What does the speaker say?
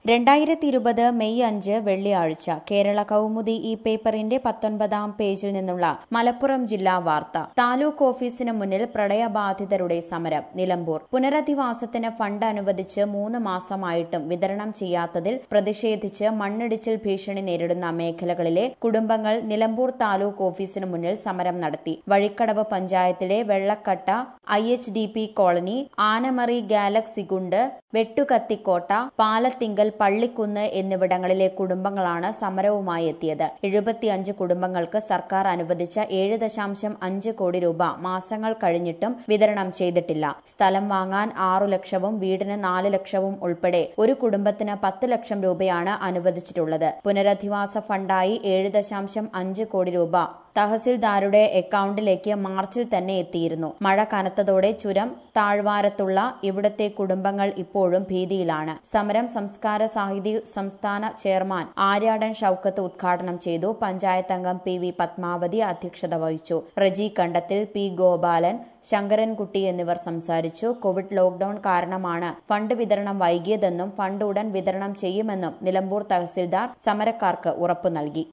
രണ്ടായിരത്തി ഇരുപത് മെയ് അഞ്ച് വെള്ളിയാഴ്ച കേരള കൗമുദി ഈ പേപ്പറിന്റെ പത്തൊൻപതാം പേജിൽ നിന്നുള്ള മലപ്പുറം ജില്ലാ വാർത്ത താലൂക്ക് ഓഫീസിന് മുന്നിൽ പ്രളയബാധിതരുടെ സമരം നിലമ്പൂർ പുനരധിവാസത്തിന് ഫണ്ട് അനുവദിച്ച് മൂന്ന് മാസമായിട്ടും വിതരണം ചെയ്യാത്തതിൽ പ്രതിഷേധിച്ച് മണ്ണിടിച്ചിൽ ഭീഷണി നേരിടുന്ന മേഖലകളിലെ കുടുംബങ്ങൾ നിലമ്പൂർ താലൂക്ക് ഓഫീസിന് മുന്നിൽ സമരം നടത്തി വഴിക്കടവ് പഞ്ചായത്തിലെ Vellakkatta I H D P colony Anamari Galaxy Gundu Vettukathikotta Palathinkal Pallikkunnu എന്നിവിടങ്ങളിലെ കുടുംബങ്ങളാണ് സമരവുമായി എത്തിയത് എഴുപത്തിയഞ്ച് കുടുംബങ്ങൾക്ക് സർക്കാർ അനുവദിച്ച ഏഴ് ദശാംശം അഞ്ച് കോടി രൂപ മാസങ്ങൾ കഴിഞ്ഞിട്ടും വിതരണം ചെയ്തിട്ടില്ല സ്ഥലം വാങ്ങാൻ ആറു ലക്ഷവും വീടിന് നാല് ലക്ഷവും ഉൾപ്പെടെ ഒരു കുടുംബത്തിന് പത്ത് ലക്ഷം രൂപയാണ് അനുവദിച്ചിട്ടുള്ളത് പുനരധിവാസ ഫണ്ടായി ഏഴ് ദശാംശം അഞ്ച് കോടി രൂപ തഹസിൽദാരുടെ അക്കൌണ്ടിലേക്ക് മാർച്ചിൽ തന്നെ എത്തിയിരുന്നു മഴ കനത്തതോടെ ചുരം താഴ്വാരത്തുള്ള ഇവിടുത്തെ കുടുംബങ്ങൾ ഇപ്പോഴും ഭീതിയിലാണ് സമരം സംസ്കാര സാഹിത്യ സംസ്ഥാന ചെയർമാൻ ആര്യാടൻ ഷൌക്കത്ത് ഉദ്ഘാടനം ചെയ്തു പഞ്ചായത്ത് അംഗം പി വി പത്മാവതി അധ്യക്ഷത വഹിച്ചു റജി കണ്ടത്തിൽ പി ഗോപാലൻ ശങ്കരൻകുട്ടി എന്നിവർ സംസാരിച്ചു കോവിഡ് ലോക്ഡൌൺ കാരണമാണ് ഫണ്ട് വിതരണം വൈകിയതെന്നും ഫണ്ട് ഉടൻ വിതരണം ചെയ്യുമെന്നും നിലമ്പൂർ തഹസിൽദാർ സമരക്കാർക്ക് ഉറപ്പു നൽകി